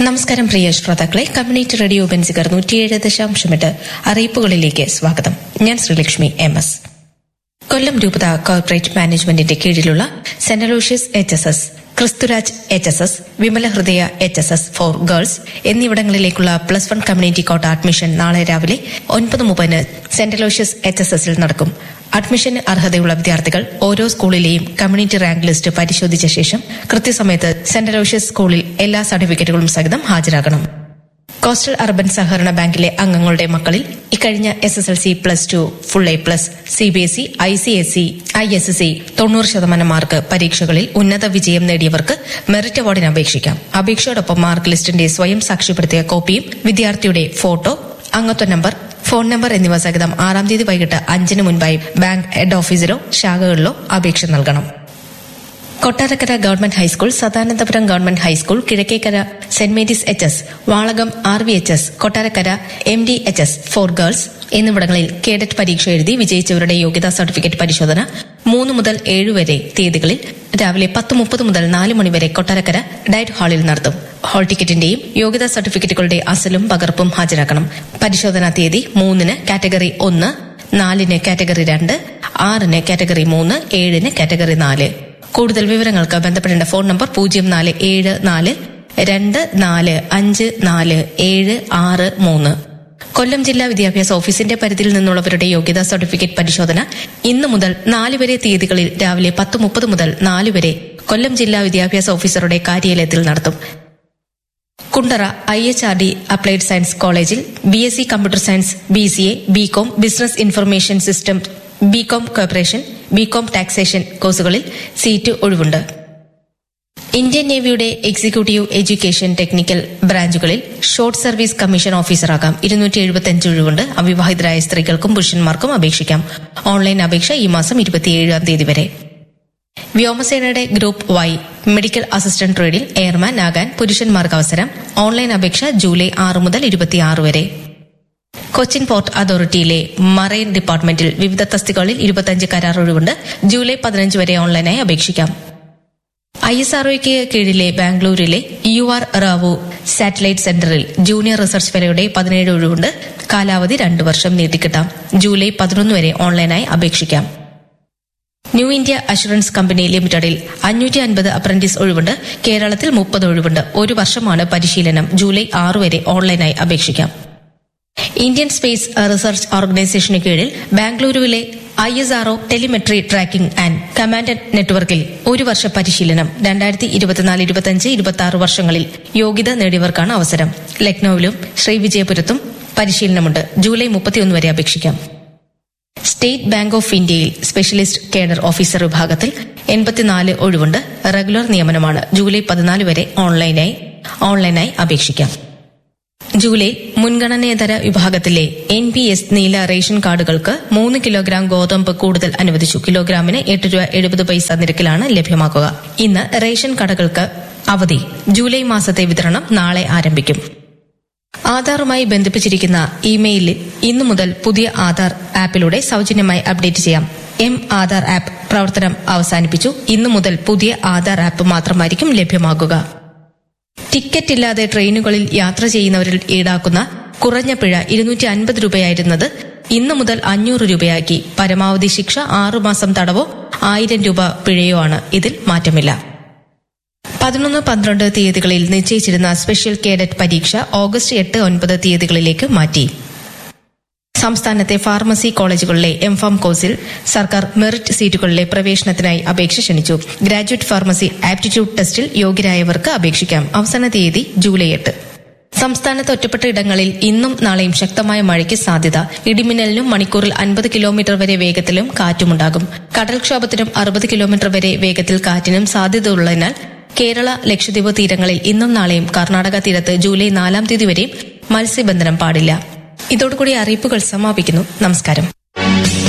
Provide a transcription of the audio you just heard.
നമസ്കാരം പ്രിയ ശ്രോതാക്കളെ community radio Benziger നൂറ്റിയേഴ് ദശാംശമെട്ട് അറിയിപ്പുകളിലേക്ക് സ്വാഗതം ഞാൻ ശ്രീലക്ഷ്മി എം എസ് കൊല്ലം രൂപത കോർപ്പറേറ്റ് മാനേജ്മെന്റിന്റെ കീഴിലുള്ള saint Aloysius H S S Christuraj H S S Vimala Hridaya H S S for girls എന്നിവിടങ്ങളിലേക്കുള്ള plus one community quota admission നാളെ രാവിലെ ഒൻപത് മുപ്പതിന് സെന്റ് അലോഷ്യസ് എച്ച് എസ് എസിൽ നടക്കും അഡ്മിഷന് അർഹതയുള്ള വിദ്യാർത്ഥികൾ ഓരോ സ്കൂളിലെയും കമ്മ്യൂണിറ്റി റാങ്ക് ലിസ്റ്റ് പരിശോധിച്ച ശേഷം കൃത്യസമയത്ത് സെന്റ് അലോഷ്യസ് സ്കൂളിൽ എല്ലാ സർട്ടിഫിക്കറ്റുകളും സഹിതം ഹാജരാകണം കോസ്റ്റൽ അർബൻ സഹകരണ ബാങ്കിലെ അംഗങ്ങളുടെ മക്കളിൽ ഇക്കഴിഞ്ഞ S S L C plus two full A plus C B S E I C S E I S S C തൊണ്ണൂറ് ശതമാനം മാർക്ക് പരീക്ഷകളിൽ ഉന്നത വിജയം നേടിയവർക്ക് മെറിറ്റ് അവാർഡിന് അപേക്ഷിക്കാം അപേക്ഷയോടൊപ്പം മാർക്ക് ലിസ്റ്റിന്റെ സ്വയം സാക്ഷ്യപ്പെടുത്തിയ കോപ്പിയും വിദ്യാർത്ഥിയുടെ ഫോട്ടോ അംഗത്വ നമ്പർ ഫോൺ നമ്പർ എന്നിവ സഹിതം ആറാം തീയതി വൈകിട്ട് അഞ്ചിന് മുൻപായി ബാങ്ക് ഹെഡ് ഓഫീസിലോ ശാഖകളിലോ അപേക്ഷ നൽകണം Kottarakkara government high school Sadanandapuram government high school Kizhakkekara saint Mary's H S Valakam R V H S Kottarakkara M D H S for girls എന്നിവിടങ്ങളിൽ കേഡറ്റ് പരീക്ഷ എഴുതി വിജയിച്ചവരുടെ യോഗ്യതാ സർട്ടിഫിക്കറ്റ് പരിശോധന മൂന്ന് മുതൽ ഏഴ് വരെ തീയതികളിൽ രാവിലെ പത്ത് മുപ്പത് മുതൽ നാല് മണിവരെ കൊട്ടാരക്കര ഡയറ്റ് ഹാളിൽ നടത്തും ഹാൾ ടിക്കറ്റിന്റെയും യോഗ്യതാ സർട്ടിഫിക്കറ്റുകളുടെ അസലും പകർപ്പും ഹാജരാക്കണം പരിശോധനാ തീയതി മൂന്നിന് കാറ്റഗറി ഒന്ന് നാലിന് കാറ്റഗറി രണ്ട് ആറിന് കാറ്റഗറി മൂന്ന് ഏഴിന് കാറ്റഗറി നാല് കൂടുതൽ വിവരങ്ങൾക്ക് ബന്ധപ്പെടേണ്ട ഫോൺ നമ്പർ പൂജ്യം നാല് ഏഴ് നാല് രണ്ട് നാല് അഞ്ച് നാല് ഏഴ് ആറ് മൂന്ന് കൊല്ലം ജില്ലാ വിദ്യാഭ്യാസ ഓഫീസിന്റെ പരിധിയിൽ നിന്നുള്ളവരുടെ യോഗ്യതാ സർട്ടിഫിക്കറ്റ് പരിശോധന ഇന്നു മുതൽ നാല് വരെ തീയതികളിൽ രാവിലെ പത്ത് മുപ്പത് മുതൽ നാല് വരെ കൊല്ലം ജില്ലാ വിദ്യാഭ്യാസ ഓഫീസറുടെ കാര്യാലയത്തിൽ നടത്തും Kundara I H R D applied science കോളേജിൽ B S C computer science B C A B Com business information system B Com corporation B Com taxation കോഴ്സുകളിൽ സീറ്റ് ഒഴിവുണ്ട് ഇന്ത്യൻ നേവിയുടെ എക്സിക്യൂട്ടീവ് എഡ്യൂക്കേഷൻ ടെക്നിക്കൽ ബ്രാഞ്ചുകളിൽ ഷോർട്ട് സർവീസ് കമ്മീഷൻ ഓഫീസറാകാം ഇരുന്നൂറ്റി എഴുപത്തിയഞ്ച് ഒഴിവുണ്ട് അവിവാഹിതരായ സ്ത്രീകൾക്കും പുരുഷന്മാർക്കും അപേക്ഷിക്കാം ഓൺലൈൻ അപേക്ഷ ഈ മാസം ഇരുപത്തിയേഴാം തീയതി വരെ വ്യോമസേനയുടെ ഗ്രൂപ്പ് വൈ മെഡിക്കൽ അസിസ്റ്റന്റ് ട്രേഡിൽ എയർമാൻ ആകാൻ പുരുഷന്മാർക്ക് അവസരം ഓൺലൈൻ അപേക്ഷ ജൂലൈ ആറ് മുതൽ ഇരുപത്തിയാറ് വരെ കൊച്ചിൻ പോർട്ട് അതോറിറ്റിയിലെ മറൈൻ ഡിപ്പാർട്ട്മെന്റിൽ വിവിധ തസ്തികകളിൽ ഇരുപത്തിയഞ്ച് കരാർ ഒഴിവുണ്ട് ജൂലൈ പതിനഞ്ച് വരെ ഓൺലൈനായി അപേക്ഷിക്കാം ഐ എസ് ആർഒയ്ക്ക് കീഴിലെ ബാംഗ്ലൂരിലെ യു ആർ റാവു സാറ്റലൈറ്റ് സെന്ററിൽ ജൂനിയർ റിസർച്ച് ഫെലോയുടെ പതിനേഴ് ഒഴിവുണ്ട് കാലാവധി രണ്ടു വർഷം നീട്ടിക്കിട്ടാം ജൂലൈ പതിനൊന്ന് വരെ ഓൺലൈനായി അപേക്ഷിക്കാം ന്യൂ ഇന്ത്യ അഷുറൻസ് കമ്പനി ലിമിറ്റഡിൽ അഞ്ഞൂറ്റി അൻപത് അപ്രന്റീസ് ഒഴിവുണ്ട് കേരളത്തിൽ മുപ്പത് ഒഴിവുണ്ട് ഒരു വർഷമാണ് പരിശീലനം ജൂലൈ ആറ് വരെ ഓൺലൈനായി അപേക്ഷിക്കാം ഇന്ത്യൻ സ്പേസ് റിസർച്ച് ഓർഗനൈസേഷന് കീഴിൽ ബാംഗ്ലൂരുവിലെ I S R O telemetry tracking and command നെറ്റ്വർക്കിൽ ഒരു വർഷ പരിശീലനം രണ്ടായിരത്തി ഇരുപത്തിനാല് ഇരുപത്തിയഞ്ച് ഇരുപത്തി ആറ് വർഷങ്ങളിൽ യോഗ്യത നേടിയവർക്കാണ് അവസരം ലക്നൌവിലും ശ്രീവിജയപുരത്തും പരിശീലനമുണ്ട് ജൂലൈ മുപ്പത്തിയൊന്ന് വരെ അപേക്ഷിക്കാം സ്റ്റേറ്റ് ബാങ്ക് ഓഫ് ഇന്ത്യയിൽ സ്പെഷ്യലിസ്റ്റ് കേഡർ ഓഫീസർ വിഭാഗത്തിൽ എൺപത്തിനാല് ഒഴിവുണ്ട് റെഗുലർ നിയമനമാണ് ജൂലൈ പതിനാല് വരെ ഓൺലൈനായി ഓൺലൈനായി അപേക്ഷിക്കാം ജൂലൈ മുൻഗണനേതര വിഭാഗത്തിലെ എൻ പി എസ് നീല റേഷൻ കാർഡുകൾക്ക് മൂന്ന് കിലോഗ്രാം ഗോതമ്പ് കൂടുതൽ അനുവദിച്ചു കിലോഗ്രാമിന് എട്ട് രൂപ എഴുപത് പൈസ നിരക്കിലാണ് ലഭ്യമാക്കുക ഇന്ന് റേഷൻ കടകൾക്ക് അവധി ജൂലൈ മാസത്തെ വിതരണം നാളെ ആരംഭിക്കും ആധാറുമായി ബന്ധിപ്പിച്ചിരിക്കുന്ന ഇമെയിലിൽ ഇന്നു മുതൽ പുതിയ ആധാർ ആപ്പിലൂടെ സൗജന്യമായി അപ്ഡേറ്റ് ചെയ്യാം എം ആധാർ ആപ്പ് പ്രവർത്തനം അവസാനിപ്പിച്ചു ഇന്നു മുതൽ പുതിയ ആധാർ ആപ്പ് മാത്രമായിരിക്കും ലഭ്യമാകുക ടിക്കറ്റ് ഇല്ലാതെ ട്രെയിനുകളിൽ യാത്ര ചെയ്യുന്നവരിൽ ഈടാക്കുന്ന കുറഞ്ഞ പിഴ ഇരുന്നൂറ്റി അൻപത് രൂപയായിരുന്നത് ഇന്നു മുതൽ അഞ്ഞൂറ് രൂപയാക്കി പരമാവധി ശിക്ഷ ആറുമാസം തടവോ ആയിരം രൂപ പിഴയോ ആണ് ഇതിൽ മാറ്റമില്ല പതിനൊന്ന് പന്ത്രണ്ട് തീയതികളിൽ നിശ്ചയിച്ചിരുന്ന സ്പെഷ്യൽ കേഡറ്റ് പരീക്ഷ ഓഗസ്റ്റ് എട്ട് ഒൻപത് തീയതികളിലേക്ക് മാറ്റി സംസ്ഥാനത്തെ ഫാർമസി കോളേജുകളിലെ എംഫാം കോഴ്സിൽ സർക്കാർ മെറിറ്റ് സീറ്റുകളിലെ പ്രവേശനത്തിനായി അപേക്ഷ ക്ഷണിച്ചു ഗ്രാജുവേറ്റ് ഫാർമസി ആപ്റ്റിറ്റ്യൂഡ് ടെസ്റ്റിൽ യോഗ്യരായവർക്ക് അപേക്ഷിക്കാം അവസാന തീയതി ജൂലൈ എട്ട് സംസ്ഥാനത്ത് ഒറ്റപ്പെട്ട ഇടങ്ങളിൽ ഇന്നും നാളെയും ശക്തമായ മഴയ്ക്ക് സാധ്യത ഇടിമിന്നലിനും മണിക്കൂറിൽ അൻപത് കിലോമീറ്റർ വരെ വേഗത്തിലും കാറ്റുമുണ്ടാകും കടൽക്ഷോഭത്തിനും അറുപത് കിലോമീറ്റർ വരെ വേഗത്തിൽ കാറ്റിനും സാധ്യതയുള്ളതിനാൽ കേരള ലക്ഷദ്വീപ് തീരങ്ങളിൽ ഇന്നും നാളെയും കർണാടക തീരത്ത് ജൂലൈ നാലാം തീയതി വരെയും മത്സ്യബന്ധനം പാടില്ല ഇതോടുകൂടി അറിയിപ്പുകൾ സമാപിക്കുന്നു നമസ്കാരം